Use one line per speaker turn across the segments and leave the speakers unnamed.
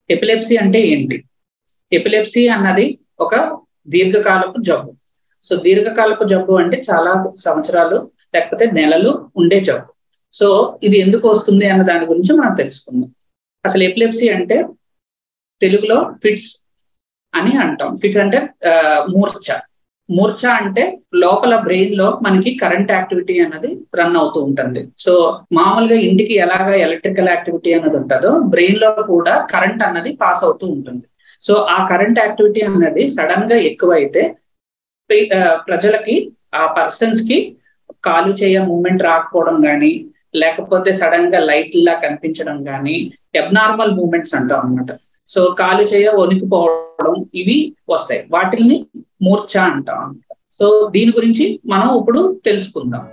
epilepsy అంటే ఏంటి epilepsy అన్నది ఒక దీర్ఘకాలపు జబ్బు సో దీర్ఘకాలపు జబ్బు అంటే చాలా సంవత్సరాలు లేకపోతే నెలలు ఉండే జబ్బు సో ఇది ఎందుకు వస్తుంది అన్న దాని గురించి మనం తెలుసుకుందాం అసలు ఎపిలెప్సీ అంటే తెలుగులో ఫిట్స్ అని అంటాం ఫిట్ అంటే మూర్ఛ మూర్ఛ అంటే లోపల బ్రెయిన్ లో మనకి కరెంట్ యాక్టివిటీ అన్నది రన్ అవుతూ ఉంటుంది సో మామూలుగా ఇంటికి ఎలాగా ఎలక్ట్రికల్ యాక్టివిటీ అన్నది ఉంటుందో బ్రెయిన్ లో కూడా కరెంట్ అన్నది పాస్ అవుతూ ఉంటుంది సో ఆ కరెంట్ యాక్టివిటీ అన్నది సడన్ గా ఎక్కువైతే ప్రజలకి ఆ పర్సన్స్ కి కాలు చేయ మూమెంట్ రాకపోవడం కానీ లేకపోతే సడన్ గా లైట్ లా కనిపించడం కానీ అబ్నార్మల్ మూమెంట్స్ అంటాం అనమాట సో కాలు చేయ వణికిపోవడం ఇవి వస్తాయి వాటిల్ని మూర్ఛ అంటాం అనమాట సో దీని గురించి మనం ఇప్పుడు తెలుసుకుందాం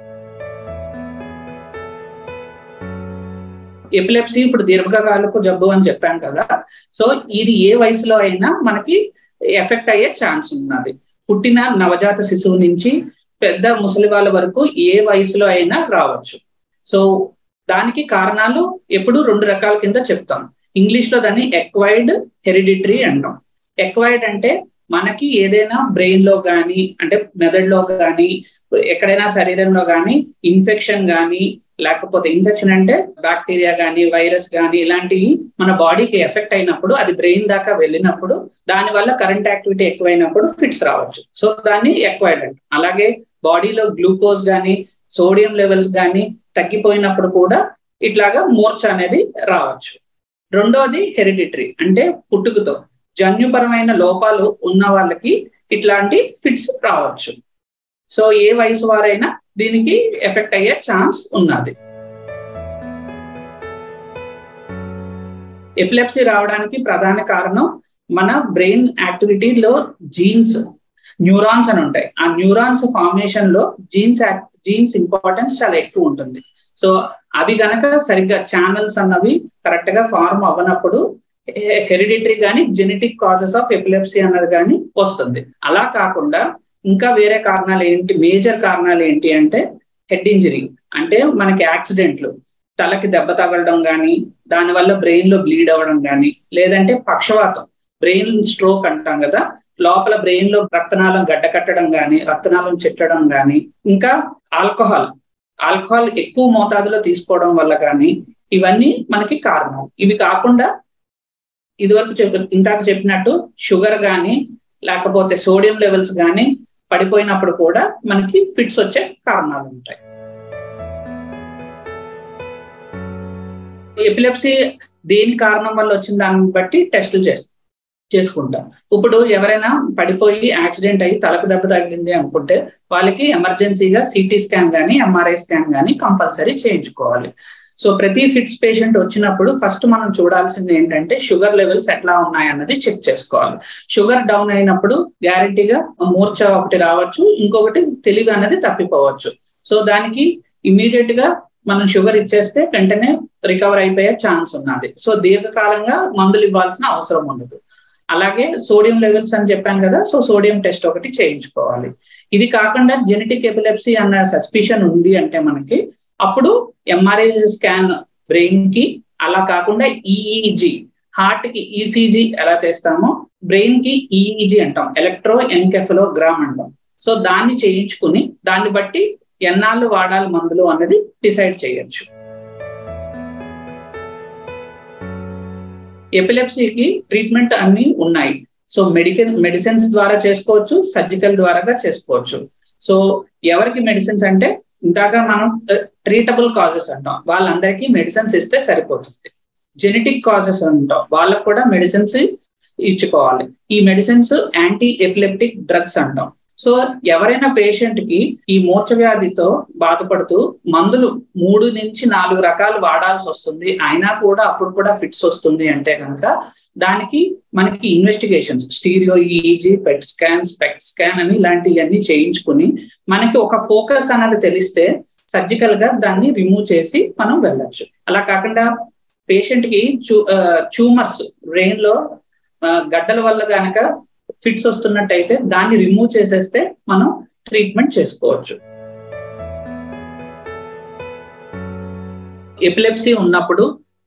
ఎపిలెప్సీ ఇప్పుడు దీర్ఘకాలపు జబ్బు అని చెప్పాం కదా సో ఇది ఏ వయసులో అయినా మనకి ఎఫెక్ట్ అయ్యే ఛాన్స్ ఉన్నది పుట్టిన నవజాత శిశువు నుంచి పెద్ద ముసలి వాళ్ళ వరకు ఏ వయసులో అయినా రావచ్చు సో దానికి కారణాలు ఎప్పుడు రెండు రకాల కింద చెప్తాం ఇంగ్లీష్ లో దాన్ని ఎక్వైర్డ్ హెరిడిటరీ అంటాం ఎక్వైర్డ్ అంటే మనకి ఏదైనా బ్రెయిన్ లో కానీ అంటే మెదడులో కానీ ఎక్కడైనా శరీరంలో కానీ ఇన్ఫెక్షన్ కానీ లేకపోతే ఇన్ఫెక్షన్ అంటే బ్యాక్టీరియా కానీ వైరస్ కానీ ఇలాంటివి మన బాడీకి ఎఫెక్ట్ అయినప్పుడు అది బ్రెయిన్ దాకా వెళ్ళినప్పుడు దాని వల్ల కరెంట్ యాక్టివిటీ ఎక్కువైనప్పుడు ఫిట్స్ రావచ్చు సో దాన్ని ఎక్వైర్డ్ అంటాం అలాగే బాడీలో గ్లూకోజ్ కానీ సోడియం లెవెల్స్ కానీ తగ్గిపోయినప్పుడు కూడా ఇట్లాగా మూర్ఛ అనేది రావచ్చు రెండోది హెరిడిటరీ అంటే పుట్టుకతో జన్యుపరమైన లోపాలు ఉన్న వాళ్ళకి ఇట్లాంటి ఫిట్స్ రావచ్చు సో ఏ వయసు వారైనా దీనికి ఎఫెక్ట్ అయ్యే ఛాన్స్ ఉన్నది ఎపిలెప్సీ రావడానికి ప్రధాన కారణం మన బ్రెయిన్ యాక్టివిటీలో జీన్స్ న్యూరాన్స్ అని ఉంటాయి ఆ న్యూరాన్స్ ఫార్మేషన్ లో జీన్స్ జీన్స్ ఇంపార్టెన్స్ చాలా ఎక్కువ ఉంటుంది సో అవి గనక సరిగ్గా ఛానల్స్ అన్నవి కరెక్ట్ గా ఫార్మ్ అవ్వనప్పుడు హెరిడిటరీ కానీ జెనెటిక్ కాజెస్ ఆఫ్ ఎపిలెప్సీ అన్నది కానీ వస్తుంది అలా కాకుండా ఇంకా వేరే కారణాలు ఏంటి మేజర్ కారణాలు ఏంటి అంటే హెడ్ ఇంజరీ అంటే మనకి యాక్సిడెంట్లు తలకి దెబ్బ తగలడం కానీ దానివల్ల బ్రెయిన్ లో బ్లీడ్ అవ్వడం కానీ లేదంటే పక్షవాతం బ్రెయిన్ స్ట్రోక్ అంటాం కదా లోపల బ్రెయిన్ లో రక్తనాళం గడ్డ కట్టడం కానీ రక్తనాళం చెట్టడం కానీ ఇంకా ఆల్కహాల్ ఆల్కహాల్ ఎక్కువ మోతాదులో తీసుకోవడం వల్ల కానీ ఇవన్నీ మనకి కారణం ఇవి కాకుండా ఇదివరకు చెప్ ఇందాక చెప్పినట్టు షుగర్ కానీ లేకపోతే సోడియం లెవెల్స్ కానీ పడిపోయినప్పుడు కూడా మనకి ఫిట్స్ వచ్చే కారణాలు ఉంటాయి ఎపిలెప్సీ దేని కారణం వల్ల వచ్చిన దాన్ని బట్టి టెస్టులు చేస్తాం చేసుకుంటాం ఇప్పుడు ఎవరైనా పడిపోయి యాక్సిడెంట్ అయ్యి తలకు దెబ్బ తగిలింది అనుకుంటే వాళ్ళకి ఎమర్జెన్సీగా సిటీ స్కాన్ కానీ ఎంఆర్ఐ స్కాన్ కానీ కంపల్సరీ చేయించుకోవాలి సో ప్రతి ఫిట్స్ పేషెంట్ వచ్చినప్పుడు ఫస్ట్ మనం చూడాల్సింది ఏంటంటే షుగర్ లెవెల్స్ ఎట్లా ఉన్నాయన్నది చెక్ చేసుకోవాలి షుగర్ డౌన్ అయినప్పుడు గ్యారంటీగా మూర్ఛ ఒకటి రావచ్చు ఇంకొకటి తెలివి అనేది తప్పిపోవచ్చు సో దానికి ఇమీడియట్ గా మనం షుగర్ ఇచ్చేస్తే వెంటనే రికవర్ అయిపోయే ఛాన్స్ ఉన్నది సో దీర్ఘకాలంగా మందులు ఇవ్వాల్సిన అవసరం ఉండదు అలాగే సోడియం లెవెల్స్ అని చెప్పాను కదా సో సోడియం టెస్ట్ ఒకటి చేయించుకోవాలి ఇది కాకుండా జెనెటిక్ ఎపిలెప్సీ అన్న సస్పిషన్ ఉంది అంటే మనకి అప్పుడు ఎంఆర్ఐ స్కాన్ బ్రెయిన్ కి అలా కాకుండా ఈఈజీ హార్ట్ కి ఈసీజీ ఎలా చేస్తామో బ్రెయిన్ కి ఈఈజీ అంటాం ఎలక్ట్రో ఎన్కెఫలోగ్రామ్ అంటాం సో దాన్ని చేయించుకుని దాన్ని బట్టి ఎన్నాళ్ళు వాడాలి మందులు అన్నది డిసైడ్ చేయొచ్చు ఎపిలెప్సీకి ట్రీట్మెంట్ అన్ని ఉన్నాయి సో మెడికల్ మెడిసిన్స్ ద్వారా చేసుకోవచ్చు సర్జికల్ ద్వారా చేసుకోవచ్చు సో ఎవరికి మెడిసిన్స్ అంటే ఇందాక మనం ట్రీటబుల్ కాజెస్ అంటాం వాళ్ళందరికీ మెడిసిన్స్ ఇస్తే సరిపోతుంది జెనెటిక్ కాజెస్ అంటాం వాళ్ళకు కూడా మెడిసిన్స్ ఇచ్చుకోవాలి ఈ మెడిసిన్స్ యాంటీ ఎపిలెప్టిక్ డ్రగ్స్ అంటాం సో ఎవరైనా పేషెంట్ కి ఈ మూర్ఛ వ్యాధితో బాధపడుతూ మందులు మూడు నుంచి నాలుగు రకాలు వాడాల్సి వస్తుంది అయినా కూడా అప్పుడు కూడా ఫిట్స్ వస్తుంది అంటే కనుక దానికి మనకి investigations stereo EEG PET scan SPECT scan అని ఇలాంటివన్నీ చేయించుకుని మనకి ఒక ఫోకస్ అన్నది తెలిస్తే సర్జికల్ గా దాన్ని రిమూవ్ చేసి మనం వెళ్ళొచ్చు అలా కాకుండా పేషెంట్ కి ట్యూమర్స్ బ్రెయిన్ లో గడ్డల వల్ల కనుక ఫిట్స్ వస్తున్నట్టయితే దాన్ని రిమూవ్ చేసేస్తే మనం ట్రీట్మెంట్ చేసుకోవచ్చు ఎపిలెప్సీ ఉన్నప్పుడు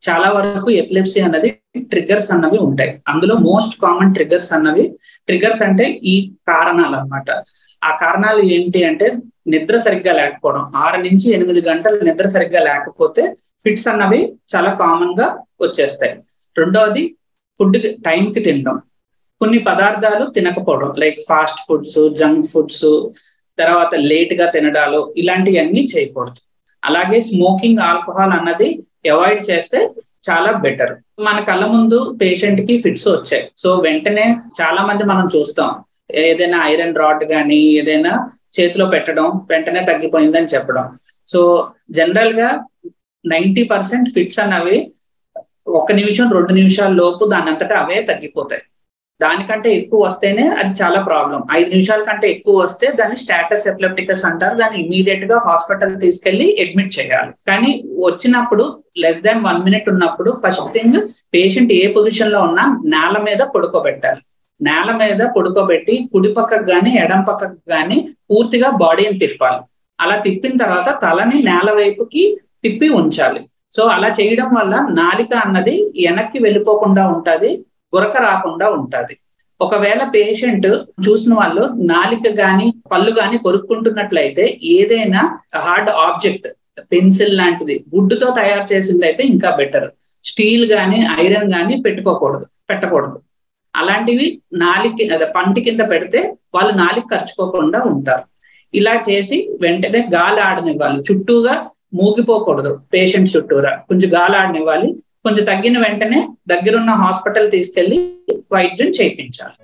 చాలా వరకు ఎపిలెప్సీ అన్నది ట్రిగ్గర్స్ అన్నవి ఉంటాయి అందులో మోస్ట్ కామన్ ట్రిగ్గర్స్ అన్నవి ట్రిగ్గర్స్ అంటే ఈ కారణాలు అనమాట ఆ కారణాలు ఏంటి అంటే నిద్ర సరిగ్గా లేకపోవడం ఆరు నుంచి ఎనిమిది గంటలు నిద్ర సరిగ్గా లేకపోతే ఫిట్స్ అన్నవి చాలా కామన్ గా వచ్చేస్తాయి రెండవది ఫుడ్ టైంకి తినడం కొన్ని పదార్థాలు తినకపోవడం like fast foods junk foods తర్వాత లేట్ గా తినడాలు ఇలాంటివన్నీ చేయకూడదు అలాగే స్మోకింగ్ ఆల్కహాల్ అన్నది అవాయిడ్ చేస్తే చాలా బెటర్ మన కళ్ళ ముందు పేషెంట్ కి ఫిట్స్ వచ్చాయి సో వెంటనే చాలా మంది మనం చూస్తాం ఏదైనా ఐరన్ రాడ్ కానీ ఏదైనా చేతిలో పెట్టడం వెంటనే తగ్గిపోయిందని చెప్పడం సో జనరల్ గా నైంటీ పర్సెంట్ ఫిట్స్ అన్నవి ఒక నిమిషం రెండు నిమిషాల లోపు దాని అంతటా అవే తగ్గిపోతాయి దానికంటే ఎక్కువ వస్తేనే అది చాలా ప్రాబ్లం ఐదు నిమిషాల కంటే ఎక్కువ వస్తే దాన్ని స్టాటస్ ఎపిలెప్టికస్ అంటారు దాన్ని ఇమీడియట్ గా హాస్పిటల్ తీసుకెళ్లి అడ్మిట్ చేయాలి కానీ వచ్చినప్పుడు లెస్ దాన్ వన్ మినిట్ ఉన్నప్పుడు ఫస్ట్ థింగ్ పేషెంట్ ఏ పొజిషన్ లో ఉన్నా నేల మీద పడుకోబెట్టాలి నేల మీద పడుకోబెట్టి కుడి పక్కకు గాని ఎడం పక్కకు గాని పూర్తిగా బాడీని తిప్పాలి అలా తిప్పిన తర్వాత తలని నేల వైపుకి తిప్పి ఉంచాలి సో అలా చేయడం వల్ల నాలిక అన్నది వెనక్కి వెళ్ళిపోకుండా ఉంటది గురక రాకుండా ఉంటది ఒకవేళ పేషెంట్ చూసిన వాళ్ళు నాలిక గాని పళ్ళు గాని కొరుక్కుంటున్నట్లయితే ఏదైనా హార్డ్ ఆబ్జెక్ట్ పెన్సిల్ లాంటిది వుడ్ తో తయారు చేసింది అయితే ఇంకా బెటర్ స్టీల్ గాని ఐరన్ గాని పెట్టుకోకూడదు పెట్టకూడదు అలాంటివి నాలికి అదే పంటి కింద పెడితే వాళ్ళు నాలికి ఖర్చుకోకుండా ఉంటారు ఇలా చేసి వెంటనే గాలి ఆడనివ్వాలి చుట్టూగా మూగిపోకూడదు పేషెంట్ చుట్టూరా కొంచెం గాలి ఆడనివ్వాలి కొంచెం తగ్గిన వెంటనే దగ్గరున్న హాస్పిటల్ తీసుకెళ్లి వైద్యం చేయించాలి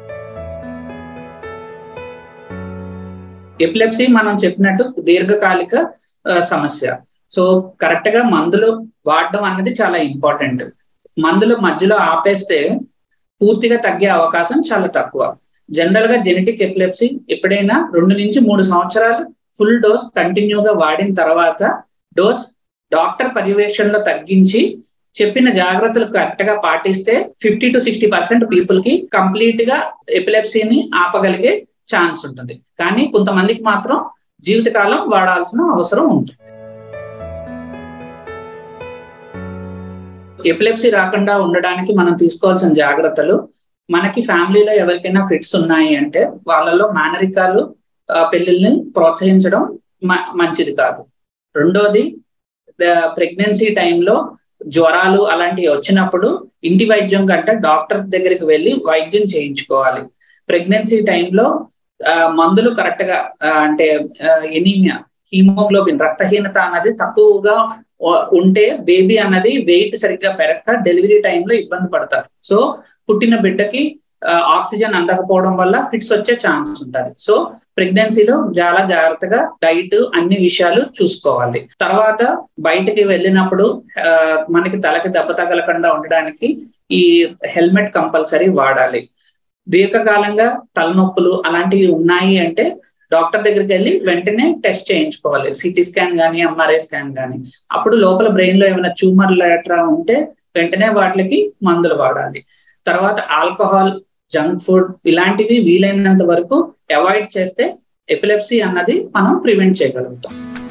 ఎపిలెప్సీ మనం చెప్పినట్టు దీర్ఘకాలిక సమస్య సో కరెక్ట్ గా మందులు వాడడం అన్నది చాలా ఇంపార్టెంట్ మందులు మధ్యలో ఆపేస్తే పూర్తిగా తగ్గే అవకాశం చాలా తక్కువ జనరల్ గా జెనెటిక్ ఎపిలెప్సీ ఎప్పుడైనా రెండు నుంచి మూడు సంవత్సరాలు ఫుల్ డోస్ కంటిన్యూగా వాడిన తర్వాత డోస్ డాక్టర్ పర్యవేక్షణలో తగ్గించి చెప్పిన జాగ్రత్తలు కరెక్ట్ గా పాటిస్తే fifty to sixty percent people కి కంప్లీట్ గా ఎపిలెప్సీని ఆపగలిగే ఛాన్స్ ఉంటుంది కానీ కొంతమందికి మాత్రం జీవితకాలం వాడాల్సిన అవసరం ఉంటుంది ఎపిలెప్సీ రాకుండా ఉండడానికి మనం తీసుకోవాల్సిన జాగ్రత్తలు మనకి ఫ్యామిలీలో ఎవరికైనా ఫిట్స్ ఉన్నాయి అంటే వాళ్ళలో మేనరికాలు పెళ్లిళ్ళని ప్రోత్సహించడం మంచిది కాదు రెండోది ప్రెగ్నెన్సీ టైంలో జ్వరాలు అలాంటివి వచ్చినప్పుడు ఇంటి వైద్యం కంటే డాక్టర్ దగ్గరికి వెళ్ళి వైద్యం చేయించుకోవాలి ప్రెగ్నెన్సీ టైంలో మందులు కరెక్ట్ గా అంటే ఎనీమియా హీమోగ్లోబిన్ రక్తహీనత అన్నది తక్కువగా ఉంటే బేబీ అన్నది వెయిట్ సరిగ్గా పెరగక డెలివరీ టైంలో ఇబ్బంది పడతారు సో పుట్టిన బిడ్డకి ఆక్సిజన్ అందకపోవడం వల్ల ఫిట్స్ వచ్చే ఛాన్స్ ఉంటుంది సో ప్రెగ్నెన్సీలో చాలా జాగ్రత్తగా డైట్ అన్ని విషయాలు చూసుకోవాలి తర్వాత బయటకి వెళ్ళినప్పుడు మనకి తలకి దెబ్బ తగలకుండా ఉండడానికి ఈ హెల్మెట్ కంపల్సరీ వాడాలి దీర్ఘకాలంగా తలనొప్పులు అలాంటివి ఉన్నాయి అంటే డాక్టర్ దగ్గరికి వెళ్ళి వెంటనే టెస్ట్ చేయించుకోవాలి సిటీ స్కాన్ కానీ ఎంఆర్ఐ స్కాన్ కానీ అప్పుడు లోపల బ్రెయిన్ లో ఏమైనా ట్యూమర్ లెటరా ఉంటే వెంటనే వాటికి మందులు వాడాలి తర్వాత ఆల్కహాల్ జంక్ ఫుడ్ ఇలాంటివి వీలైనంత వరకు అవాయిడ్ చేస్తే ఎపిలెప్సీ అన్నది మనం ప్రివెంట్ చేయగలుగుతాం